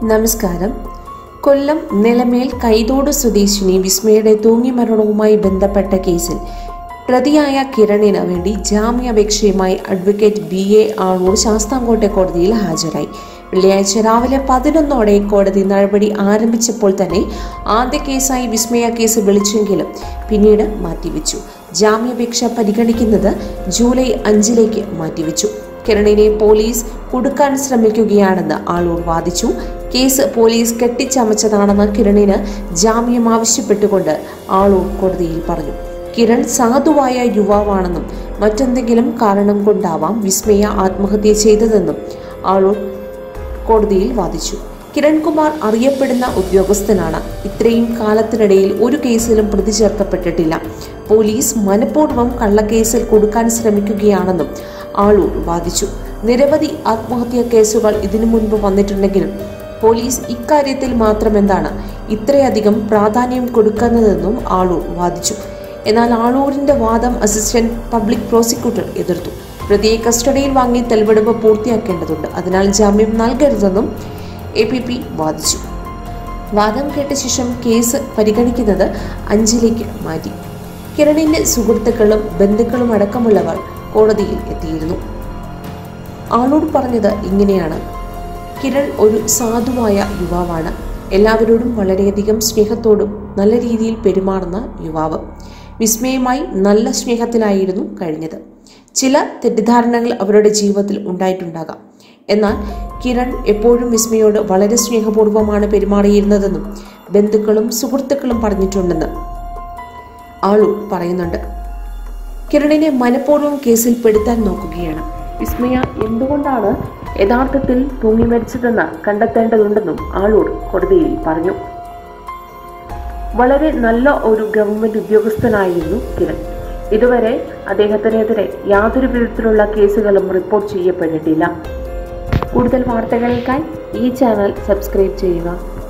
നമസ്കാരം കൊല്ലം നിലമേൽ കൈതോട് സ്വദേശിനി വിസ്മയുടെ തൂങ്ങിമരണവുമായി ബന്ധപ്പെട്ട കേസിൽ പ്രതിയായ കിരണിന് വേണ്ടി ജാമ്യാപേക്ഷയുമായി advocate B A Anoor Sasthamkotta കോടതിയിൽ ഹാജരായി വെള്ളിയാഴ്ച രാവിലെ പതിനൊന്നോടെ കോടതി നടപടി ആരംഭിച്ചപ്പോൾ തന്നെ ആദ്യ കേസായി വിസ്മയ കേസ് വിളിച്ചെങ്കിലും പിന്നീട് മാറ്റിവെച്ചു ജാമ്യാപേക്ഷ പരിഗണിക്കുന്നത് ജൂലൈ അഞ്ചിലേക്ക് മാറ്റിവെച്ചു കിരണിനെ പോലീസ് കുടുക്കാൻ ശ്രമിക്കുകയാണെന്ന് ആളൂർ വാദിച്ചു കേസ് പോലീസ് കെട്ടിച്ചമച്ചതാണെന്ന് കിരണിന് ജാമ്യം ആവശ്യപ്പെട്ടുകൊണ്ട് ആളൂർ കോടതിയിൽ പറഞ്ഞു കിരൺ സാധുവായ യുവാവാണെന്നും മറ്റെന്തെങ്കിലും കാരണം കൊണ്ടാവാം വിസ്മയ ആത്മഹത്യ ചെയ്തതെന്നും ആളൂർ കോടതിയിൽ വാദിച്ചു കിരൺകുമാർ അറിയപ്പെടുന്ന ഉദ്യോഗസ്ഥനാണ് ഇത്രയും കാലത്തിനിടയിൽ ഒരു കേസിലും പ്രതി ചേർക്കപ്പെട്ടിട്ടില്ല പോലീസ് മനഃപൂർവ്വം കള്ളക്കേസിൽ കൊടുക്കാൻ ശ്രമിക്കുകയാണെന്നും ആളൂർ വാദിച്ചു നിരവധി ആത്മഹത്യാ കേസുകൾ ഇതിനു മുൻപ് വന്നിട്ടുണ്ടെങ്കിലും പോലീസ് ഇക്കാര്യത്തിൽ മാത്രമെന്താണ് ഇത്രയധികം പ്രാധാന്യം കൊടുക്കുന്നതെന്നും ആളൂർ വാദിച്ചു എന്നാൽ ആളൂരിന്റെ വാദം അസിസ്റ്റന്റ് പബ്ലിക് പ്രോസിക്യൂട്ടർ എതിർത്തു പ്രതിയെ കസ്റ്റഡിയിൽ വാങ്ങി തെളിവെടുപ്പ് പൂർത്തിയാക്കേണ്ടതുണ്ട് അതിനാൽ ജാമ്യം നൽകരുതെന്നും എ പി പി വാദിച്ചു വാദം കേട്ട ശേഷം കേസ് പരിഗണിക്കുന്നത് അഞ്ചിലേക്ക് മാറ്റി കിരണിന്റെ സുഹൃത്തുക്കളും ബന്ധുക്കളും അടക്കമുള്ളവർ കോടതിയിൽ എത്തിയിരുന്നു ആളോട് പറഞ്ഞത് ഇങ്ങനെയാണ് കിരൺ ഒരു സാധുവായ യുവാവാണ് എല്ലാവരോടും വളരെയധികം സ്നേഹത്തോടും നല്ല രീതിയിൽ പെരുമാറുന്ന യുവാവ് വിസ്മയമായി നല്ല സ്നേഹത്തിലായിരുന്നു കഴിഞ്ഞത് ചില തെറ്റിദ്ധാരണകൾ അവരുടെ ജീവിതത്തിൽ ഉണ്ടായിട്ടുണ്ടാകാം എന്നാൽ കിരൺ എപ്പോഴും വിസ്മയോട് വളരെ സ്നേഹപൂർവ്വമാണ് പെരുമാറിയിരുന്നതെന്നും ബന്ധുക്കളും സുഹൃത്തുക്കളും പറഞ്ഞിട്ടുണ്ടെന്ന് ആളു പറയുന്നുണ്ട് കിരണിനെ മനഃപൂർവ്വം കേസിൽ പെടുത്താൻ നോക്കുകയാണ് വിസ്മയ എന്തുകൊണ്ടാണ് യഥാർത്ഥത്തിൽ തൂങ്ങി മരിച്ചതെന്ന് കണ്ടെത്തേണ്ടതുണ്ടെന്നും ആളൂർ കോടതിയിൽ പറഞ്ഞു വളരെ നല്ല ഒരു ഗവൺമെന്റ് ഉദ്യോഗസ്ഥനായിരുന്നു കിരൺ ഇതുവരെ അദ്ദേഹത്തിനെതിരെ യാതൊരു വിധത്തിലുള്ള കേസുകളും റിപ്പോർട്ട് ചെയ്യപ്പെട്ടിട്ടില്ല കൂടുതൽ വാർത്തകൾക്കായി ഈ ചാനൽ സബ്സ്ക്രൈബ് ചെയ്യുക